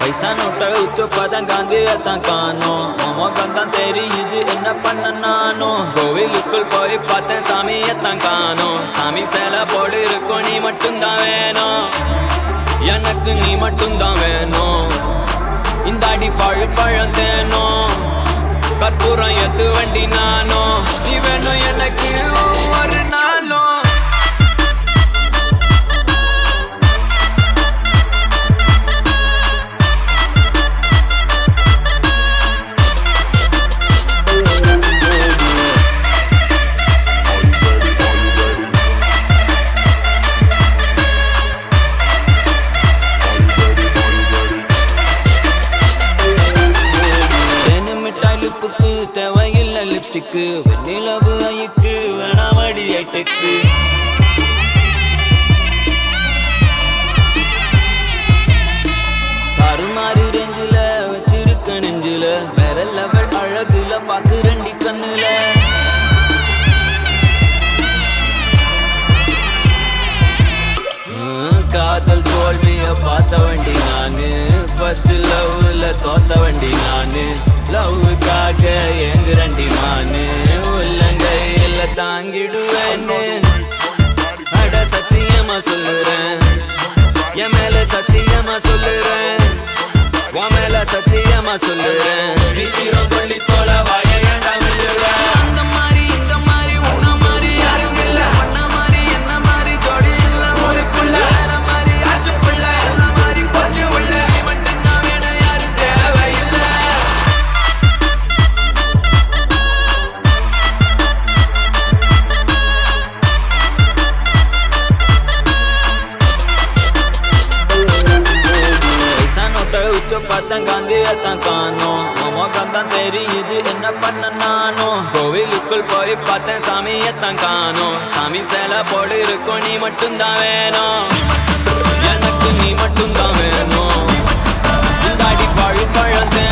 பைசா நோட்டை உத்து பதம் காந்தியத்தான் காணோம் மோகம் தான் தெரியுது என்ன பண்ண நானும் கோவிலுக்குள் போய் பார்த்தேன் சாமியத்தான் காணோம் சாமி சேலை போடு இருக்கும் நீ மட்டும்தான் வேணும் எனக்கு நீ மட்டும்தான் வேணும் இந்த அடி பழு பழம் தேனும் கற்பூரம் எத்து வண்டி நானும் நீ வேணும் எனக்கு ஒவ்வொரு நாளும் தேனு மிட்டாய் லிப்புக்கு தேவையில்லை லிப்ஸ்டிக்கு வெண்ணிலவு ஐக்கு வேணாமடி ஐடெக்ஸு தாறுமாறு ரெஞ்சில வச்சிருக்க நெஞ்சில வேற லெவல் அழகுல பாக்கு ரெண்டி கண்ணுல ஹம், காதல் தோல்விய பார்த்த வண்டி நானு ஃபர்ஸ்ட் லவ்ல தோத்த வண்டி நானு லவ்வுக்காக ஏங்குறண்டி மானு உள்ளங்கையில தாங்கிடுவேன்னு அட சத்தியமா சொல்லுறேன் என் மேல சத்தியமா சொல்லுறேன் உன் மேல சத்தியமா சொல்லுறேன் சீக்கிரம் சொல்லி தோல வாய ஏண்டா விழுறேன் அந்த மாதிரி இந்த மாதிரி உன்ன மாதிரி யாரும் இல்ல பண்ண மாதிரி என்ன மாதிரி ஜோடி இல்ல ஒரு புள்ள வேற மாதிரி ஆச்சு புள்ள என்ன மாதிரி போச்சு உள்ள நீ மட்டும்தான் வேணும் யாரும் தேவையில்லை பைசா நோட்டை உத்து பார்த்தேன் காந்தியத்தான் காணோம் மோகம் தான் தெரியுது என்ன பண்ண நானும் கோவிலுக்குள் போய் பார்த்தேன் சாமியத்தான் காணோம் சாமி சேலை போடு இருக்கும் நீ மட்டும்தான் வேணும் எனக்கு நீ மட்டும்தான் வேணும் இந்த அடி பழு பழம்